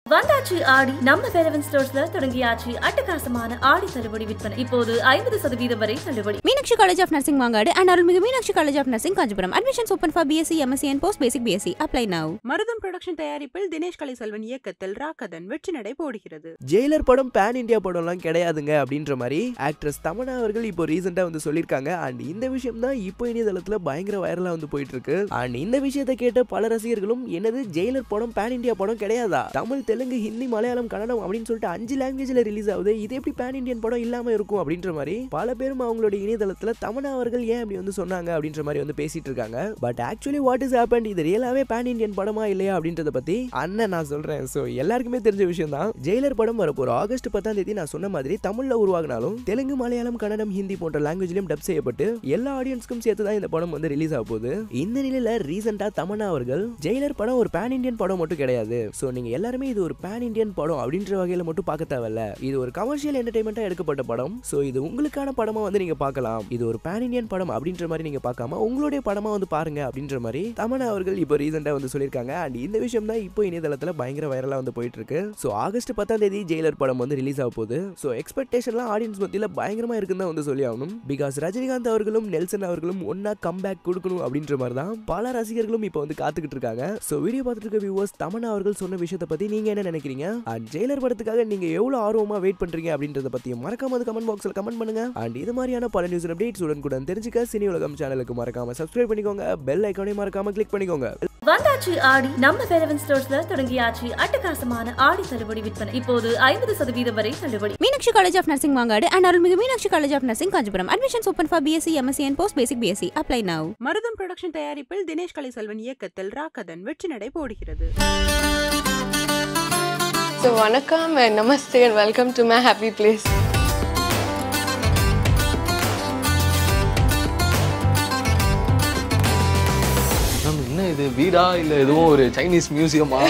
வந்தாச்சு ஆடி நம்ம வேலவன் ஸ்டோர்ஸ்ல தொடங்கியாச்சு அட்டகாசமான ஆடி தள்ளுபடி விற்பனை இப்போது ஐம்பது சதவீதம் வரை தள்ளுபடி Meenakshi college of nursing Vangadu and Arulmigu Meenakshi college of nursing Kanchipuram admissions open for BSc MSc and post basic BSc apply now Marutham production தயாரிப்பில் தினேஷ் கலைசெல்வன் இயக்கத்தில் ராக்கதன் வெற்றி நடை போடுகிறது ஜெயிலர் படம் பேன் இந்தியா படம்லாம் கிடையாதுங்க அப்படின்ற மாதிரி ஆக்ட்ரஸ் தமனா அவர்கள் இப்போ ரீசெண்டா வந்து சொல்லியிருக்காங்க அண்ட் இந்த விஷயம் தான் இப்போ இணையதளத்துல பயங்கர வைரலா வந்து போயிட்டு இருக்கு அண்ட் இந்த விஷயத்தை கேட்ட பல ரசிகர்களும் என்னது ஜெயிலர் படம் பேன் இந்தியா படம் கிடையாதா தமிழ் தெலுங்கு ஹிந்தி மலையாளம் கன்னடம் அப்படின்னு சொல்லிட்டு அஞ்சு லாங்குவேஜ்ல ரிலீஸ் ஆகுது இது எப்படி பேன் இந்தியன் படம் இல்லாம இருக்கும் அப்படின்ற மாதிரி பல பேரும் அவங்களுடைய இணையதளத்துல தமனா அவர்கள் ஏன் அப்படி வந்து சொன்னாங்க அப்படின்ற மாதிரி வந்து பேசிட்டு இருக்காங்க but actually what is happen இது ரியலாவே பேன் இந்தியன் படமா இல்லையா அப்படின்றத பத்தி அண்ணன் நான் சொல்றேன் ஸோ எல்லாருக்குமே தெரிஞ்ச விஷயம் தான் ஜெயிலர் படம் வரப்போற ஆகஸ்ட் பத்தாம் தேதி நான் சொன்ன மாதிரி தமிழ்ல உருவாகினாலும் தெலுங்கு மலையாளம் கன்னடம் ஹிந்தி போன்ற லாங்குவேஜ்லயும் டப் செய்யப்பட்டு எல்லா ஆடியன்ஸ்க்கும் சேர்த்து தான் இந்த படம் வந்து ரிலீஸ் ஆக போகுது இந்த நிலையில ரீசெண்டா தமன்னா அவர்கள் ஜெயிலர் படம் ஒரு பேன் இந்தியன் படம் மட்டும் கிடையாது ஸோ நீங்க எல்லாருமே இது ஒரு பேன் இந்தியன் படம் அப்படின்ற வகையில மட்டும் பார்க்க தேவையில்ல இது ஒரு கமர்ஷியல் என்டர்டைன்மெண்டா எடுக்கப்பட்ட படம் ஸோ இது உங்களுக்கான படமா வந்து நீங்க பார்க்கலாம் இது ஒரு பேன் இந்தியன் படம் அப்படின்ற மாதிரி நீங்க பார்க்காம உங்களுடைய படமா வந்து பாருங்க அப்படின்ற மாதிரி தமன்னா அவர்கள் இப்போ ரீசெண்டா வந்து சொல்லியிருக்காங்க அண்ட் இந்த விஷயம் தான் இப்போ இணையதளத்துல பயங்கர வைரலா வந்து போயிட்டு இருக்கு ஸோ ஆகஸ்ட் பத்தாம் தேதி ஜெயிலர் படம் வந்து ரிலீஸ் ஆக போகுது ஸோ எக்ஸ்பெக்டேஷன்லாம் ஆடியன்ஸ் மத்தியில் பயங்கரமா இருக்குன்னு தான் வந்து சொல்லி ஆகணும் பிகாஸ் ரஜினிகாந்த் அவர்களும் நெல்சன் அவர்களும் ஒன்னா கம்பேக் கொடுக்கணும் அப்படின்ற மாதிரி தான் பல ரசிகர்களும் இப்போ வந்து காத்துக்கிட்டு இருக்காங்க ஸோ வீடியோ பார்த்துட்டு இருக்க வியூவர்ஸ் தமன்னா அவர்கள் சொன்ன விஷயத்தை பத்தி நீங்க என்ன நினைக்கிறீங்க அண்ட் ஜெயிலர் படத்துக்காக நீங்க எவ்வளவு ஆர்வமா வெயிட் பண்றீங்க அப்படின்றத பத்தி மறக்காம அது கமெண்ட் பாக்ஸ்ல கமெண்ட் பண்ணுங்க அண்ட் இது மாதிரியான பல நியூஸ் அப்டேட்ஸ் உடன் கூட தெரிஞ்சுக்க சினி உலகம் சேனலுக்கு மறக்காம சப்ஸ்கிரைப் பண்ணிக்கோங்க பெல் ஐக்கானையும் மறக்காம கிளிக் பண்ணிக்கோங்க வந்தாச்சு ஆடி நம்ம வேலவன் ஸ்டோர்ஸ்ல தொடங்கியாச்சு அட்டகாசமான ஆடி தள்ளுபடி விற்பனை இப்போது ஐம்பது சதவீதம் வரை தள்ளுபடி Meenakshi college of nursing Vangadu and Arulmigu Meenakshi college of nursing Kanchipuram admissions open for BSc MSc and post basic BSc apply now Marutham production தயாரிப்பில் தினேஷ் கலைசெல்வன் இயக்கத்தில் ராக்கதன் வெற்றி நடை போடுகிறது So, Vanakkam and Namaste and welcome to my happy place. Ma'am என்ன இது வீடா இல்ல எதுவும் ஒரு சைனீஸ் மியூசியமா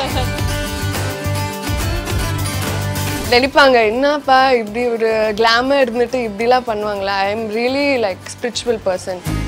நினைப்பாங்க என்னப்பா இப்படி ஒரு கிளாமர் இருந்துட்டு இப்படிலாம் பண்ணுவாங்களா I am really like spiritual person